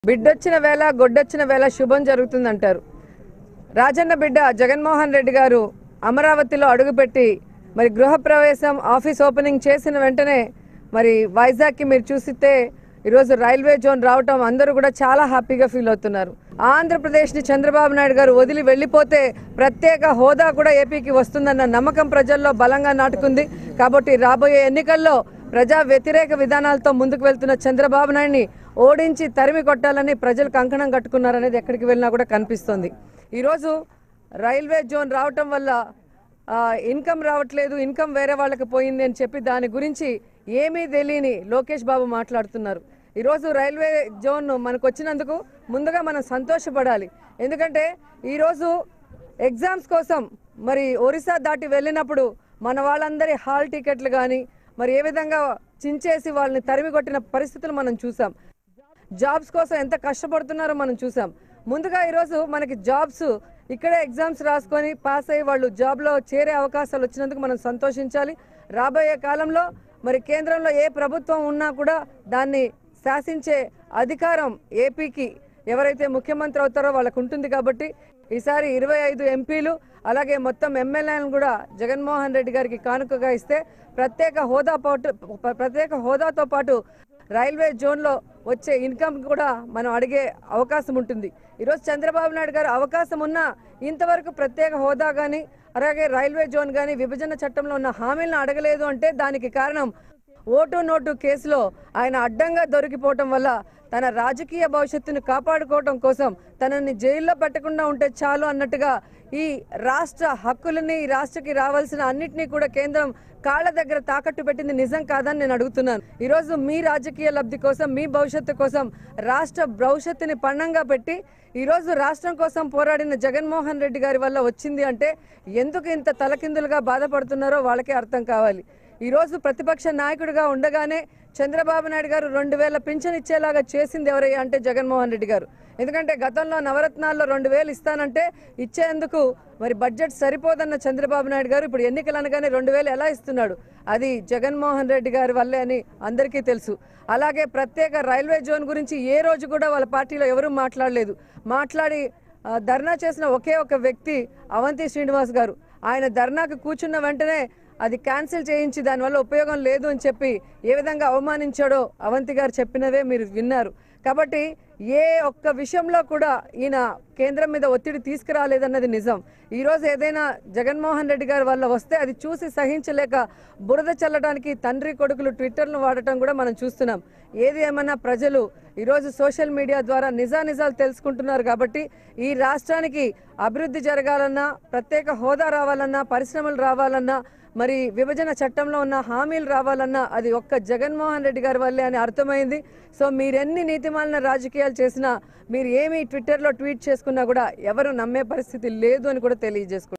బిడ్డొచ్చిన వేళ గొడ్డొచ్చిన వేళ శుభం జరుగుతుందంటారు రాజన్న బిడ్డ జగన్మోహన్ రెడ్డి గారు అమరావతిలో అడుగుపెట్టి మరి గృహప్రవేశం ఆఫీస్ ఓపెనింగ్ చేసిన వెంటనే మరి వైజాగ్కి మీరు చూసితే ఈరోజు రైల్వే జోన్ రావటం అందరూ కూడా చాలా హ్యాపీగా ఫీల్ అవుతున్నారు ఆంధ్రప్రదేశ్ని చంద్రబాబు నాయుడు గారు వదిలి వెళ్ళిపోతే ప్రత్యేక హోదా కూడా ఏపీకి వస్తుందన్న నమ్మకం ప్రజల్లో బలంగా నాటుకుంది కాబట్టి రాబోయే ఎన్నికల్లో ప్రజా వ్యతిరేక విధానాలతో ముందుకు వెళ్తున్న చంద్రబాబు నాయుడిని ఓడించి తరిమి కొట్టాలని ప్రజలు కంకణం కట్టుకున్నారనేది ఎక్కడికి వెళ్ళినా కూడా కనిపిస్తోంది ఈరోజు రైల్వే జోన్ రావటం వల్ల ఆ, ఇన్కమ్ రావట్లేదు ఇన్కమ్ వేరే వాళ్ళకి పోయింది అని చెప్పి దాని గురించి ఏమీ తెలియని లోకేష్ బాబు మాట్లాడుతున్నారు ఈరోజు రైల్వే జోన్ మనకు వచ్చినందుకు ముందుగా మనం సంతోషపడాలి ఎందుకంటే ఈరోజు ఎగ్జామ్స్ కోసం మరి ఒరిస్సా దాటి వెళ్ళినప్పుడు మన వాళ్ళందరి హాల్ టికెట్లు కానీ మరి ఏ విధంగా చించేసి వాళ్ళని తరిమి కొట్టిన పరిస్థితులు మనం చూసాం జాబ్స్ కోసం ఎంత కష్టపడుతున్నారో మనం చూసాం ముందుగా ఈరోజు మనకి జాబ్స్ ఇక్కడే ఎగ్జామ్స్ రాసుకొని పాస్ అయ్యి వాళ్ళు జాబ్లో చేరే అవకాశాలు వచ్చినందుకు మనం సంతోషించాలి రాబోయే కాలంలో మరి కేంద్రంలో ఏ ప్రభుత్వం ఉన్నా కూడా దాన్ని శాసించే అధికారం ఏపీకి ఎవరైతే ముఖ్యమంత్రి అవుతారో వాళ్ళకు ఉంటుంది కాబట్టి ఈసారి ఇరవై ఐదు ఎంపీలు అలాగే మొత్తం ఎమ్మెల్యేలను కూడా జగన్మోహన్ రెడ్డి గారికి కానుకగా ఇస్తే ప్రత్యేక హోదా పాటు ప్రత్యేక హోదాతో పాటు రైల్వే జోన్లో వచ్చే ఇన్కమ్ కూడా మనం అడిగే అవకాశం ఉంటుంది ఈరోజు చంద్రబాబు నాయుడు గారు అవకాశం ఉన్నా ఇంతవరకు ప్రత్యేక హోదా కానీ అలాగే రైల్వే జోన్ కానీ విభజన చట్టంలో ఉన్న హామీలను అడగలేదు అంటే దానికి కారణం ఓటు నోటు కేసులో ఆయన అడ్డంగా దొరికిపోవటం వల్ల తన రాజకీయ భవిష్యత్తును కాపాడుకోవటం కోసం తనని జైల్లో పెట్టకుండా ఉంటే చాలు అన్నట్టుగా ఈ రాష్ట్ర హక్కులని ఈ రాష్ట్రకి రావాల్సిన అన్నిటినీ కూడా కేంద్రం కాళ్ళ దగ్గర తాకట్టు పెట్టింది నిజం కాదని నేను అడుగుతున్నాను ఈరోజు మీ రాజకీయ లబ్ధి కోసం మీ భవిష్యత్తు కోసం రాష్ట్ర భవిష్యత్తుని పణంగా పెట్టి ఈరోజు రాష్ట్రం కోసం పోరాడిన జగన్మోహన్ రెడ్డి గారి వల్ల వచ్చింది అంటే ఎందుకు ఇంత తలకిందులుగా బాధపడుతున్నారో వాళ్ళకే అర్థం కావాలి ఈరోజు ప్రతిపక్ష నాయకుడిగా ఉండగానే చంద్రబాబు నాయుడు గారు రెండు వేల పింఛన్ ఇచ్చేలాగా చేసింది ఎవరయ్యా అంటే జగన్మోహన్ రెడ్డి గారు ఎందుకంటే గతంలో నవరత్నాల్లో రెండు వేలు ఇస్తానంటే ఇచ్చేందుకు మరి బడ్జెట్ సరిపోదన్న చంద్రబాబు నాయుడు గారు ఇప్పుడు ఎన్నికలు అనగానే రెండు వేలు ఎలా ఇస్తున్నాడు అది జగన్మోహన్ రెడ్డి గారి వల్లే అని అందరికీ తెలుసు అలాగే ప్రత్యేక రైల్వే జోన్ గురించి ఏ రోజు కూడా వాళ్ళ పార్టీలో ఎవరూ మాట్లాడలేదు మాట్లాడి ఆ, ధర్నా చేసిన ఒకే ఒక వ్యక్తి అవంతి శ్రీనివాస్ గారు ఆయన ధర్నాకు కూర్చున్న వెంటనే అది క్యాన్సిల్ చేయించి దానివల్ల ఉపయోగం లేదు అని చెప్పి ఏ విధంగా అవమానించాడో అవంతి గారు చెప్పినవే మీరు విన్నారు కాబట్టి ఏ ఒక్క విషయంలో కూడా ఈయన కేంద్రం మీద ఒత్తిడి తీసుకురాలేదన్నది నిజం ఈరోజు ఏదైనా జగన్మోహన్ రెడ్డి గారి వల్ల వస్తే అది చూసి సహించలేక బురద చల్లడానికి తండ్రి కొడుకులు ట్విట్టర్ను వాడటం కూడా మనం చూస్తున్నాం ఏది ఏమన్నా ప్రజలు ఈరోజు సోషల్ మీడియా ద్వారా నిజానిజాలు తెలుసుకుంటున్నారు కాబట్టి ఈ రాష్ట్రానికి అభివృద్ధి జరగాలన్నా ప్రత్యేక హోదా రావాలన్నా పరిశ్రమలు రావాలన్నా మరి విభజన చట్టంలో ఉన్న హామీలు రావాలన్నా అది ఒక్క జగన్మోహన్ రెడ్డి గారి వల్లే అని అర్థమైంది సో మీరెన్ని నీతిమాలిన రాజకీయాలు చేసినా మీరు ఏమి ట్విట్టర్లో ట్వీట్ చేసుకున్నా కూడా ఎవరు నమ్మే పరిస్థితి లేదు అని కూడా తెలియజేసుకుంటారు